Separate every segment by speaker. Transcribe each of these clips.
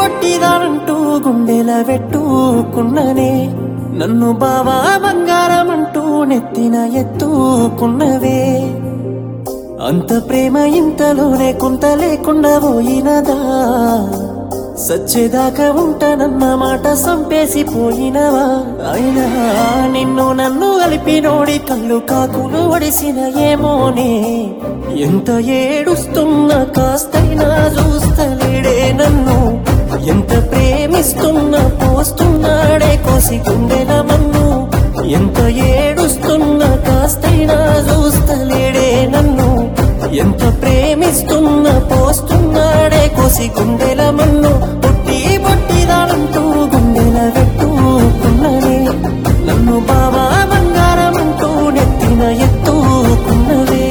Speaker 1: బొట్టిదానంటూ గుండెల పెట్టుకున్ననే నన్ను బావా బంగారం అంటూ నెత్తిన ఎత్తుకున్నవే అంత ప్రేమ ఇంతలోనే కుంత లేకుండా పోయినదా సచ్చేదాకా ఉంటానన్న మాట సంపేసి పోయినవా అయినా నిన్ను నన్ను కలిపి నోడి కళ్ళు కాకులు ఒడిసిన ఏమోనే ఎంత ఏడుస్తున్నా కాస్తైనా చూస్తలేడే నన్ను ఎంత ప్రేమిస్తున్నా పోస్తున్నాడే కోసి గుండెల మన్ను ఎంత ఏడుస్తున్నా కాస్తైనా చూస్తలేడే నన్ను ఎంత ప్రేమిస్తున్నా పోస్తున్నాడే కోసి గుండెల మన్ను పొట్టి పొట్టిదానంటూ గుండెల పెట్టుకున్ననే నన్ను బావా బంగారం అంటూ నెత్తిన ఎత్తుకున్నవే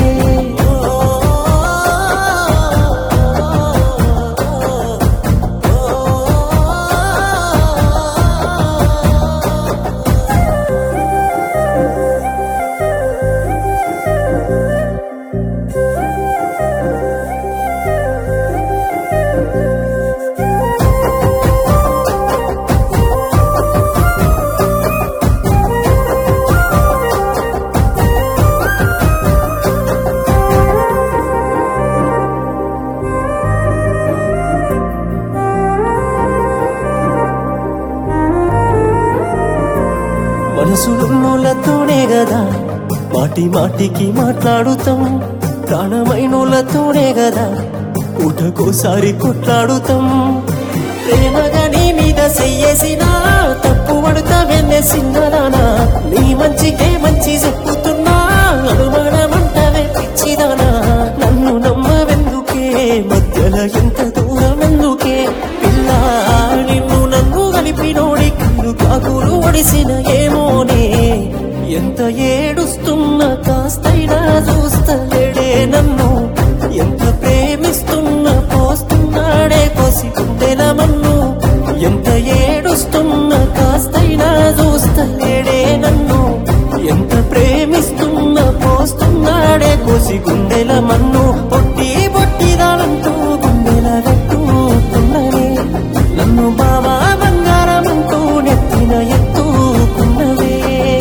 Speaker 1: మనసులున్నోళ్ళతోనే కదా మాటి మాటికి మాట్లాడుతాం ప్రాణమైనోళ్ళతోనే కదా ఊటకోసారి కొట్లాడుతాం ప్రేమగా నీ మీద చెయ్యేసినా తప్పు పడుతా వెన్నెసిన్నదానా నీ మంచికే మంచి చెప్పుతున్నా అనుమానమంటవే పిచ్చిదానా నన్ను నమ్మవెందుకే మధ్యలో ఎంత దూరం ఎందుకే పిల్ల నిన్ను నన్ను కలిపి నోడి కళ్ళు కాకులు ఒడిసిన ఏమోనే ఎంత ఏడుస్తున్నా కాస్తైనా చూస్తలేడే నన్ను ఎంత ప్రేమిస్తున్నా పోస్తున్నాడే కోసి గుండెల మన్ను ఎంత ఏడుస్తున్నా కాస్తైనా చూస్తలేడే నన్ను ఎంత ప్రేమిస్తున్నా పోస్తున్నాడే కోసి గుండెల మన్ను పొట్టి పొట్టిదానంటూ గుండెల పెట్టుకున్ననే నన్ను బావా బంగారం అంటూ నెత్తిన ఎత్తుకున్నవే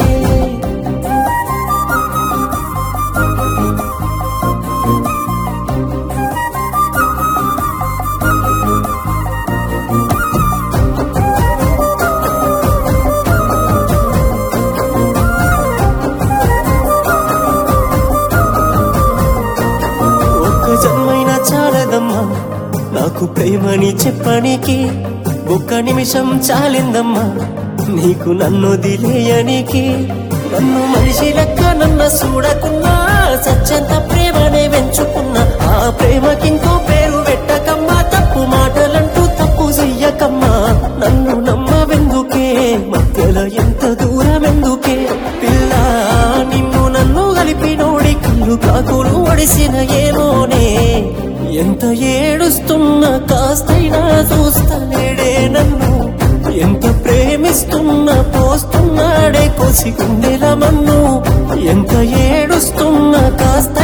Speaker 1: ఒక్క జన్మైనా చాలదమ్మా నాకు ప్రేమని చెప్పనికి ఒక్క నిమిషం చాలిందమ్మా నీకు నన్ను దిలేయనికి నన్ను మనిషి లెక్క నన్ను చూడకున్నా సత్యంత ప్రేమనే పెంచుకున్నా ఆ ప్రేమకింకో పేరు పెట్టకమ్మా తప్పు మాటలంటూ తప్పు చెయ్యకమ్మా నన్ను నమ్మవెందుకే మధ్యలో ఎంత దూరం ఎందుకే పిల్ల నిన్ను నన్ను కలిపి నోడి కళ్ళు కాకులు ఒడిసిన ఏమోనే ఎంత ఏడుస్తున్నా కాస్తైనా చూస్తలేడే నన్ను ఎంత ప్రేమిస్తున్నా పోస్తున్నాడే కోసి గుండెల మన్ను ఎంత ఏడుస్తున్నా కాస్త